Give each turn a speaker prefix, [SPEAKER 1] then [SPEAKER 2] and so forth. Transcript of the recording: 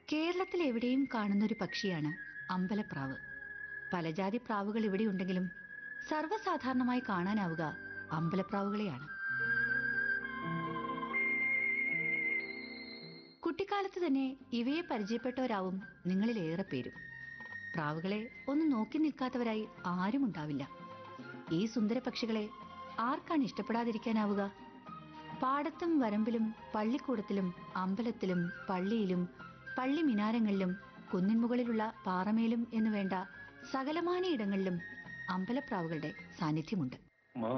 [SPEAKER 1] കേരളത്തിൽ എവിടെയും കാണുന്നൊരു പക്ഷിയാണ് അമ്പലപ്രാവ് പലജാതി പ്രാവുകൾ ഇവിടെയുണ്ടെങ്കിലും സർവ്വസാധാരണമായി കാണാനാവുക അമ്പലപ്രാവുകളെയാണ് കുട്ടിക്കാലത്ത് തന്നെ ഇവയെ പരിചയപ്പെട്ടവരാവും നിങ്ങളിൽ ഏറെ പേരും പ്രാവുകളെ ഒന്ന് നോക്കി നിൽക്കാത്തവരായി ആരും ഉണ്ടാവില്ല ഈ സുന്ദര പക്ഷികളെ ആർക്കാണ് ഇഷ്ടപ്പെടാതിരിക്കാനാവുക പാടത്തും വരമ്പിലും പള്ളിക്കൂടത്തിലും അമ്പലത്തിലും പള്ളിയിലും പള്ളി മിനാരങ്ങളിലും കുന്നിൻ മുകളിലുള്ള പാറമേലും എന്നു വേണ്ട സകലമാന ഇടങ്ങളിലും അമ്പലപ്രാവുകളുടെ സാന്നിധ്യമുണ്ട്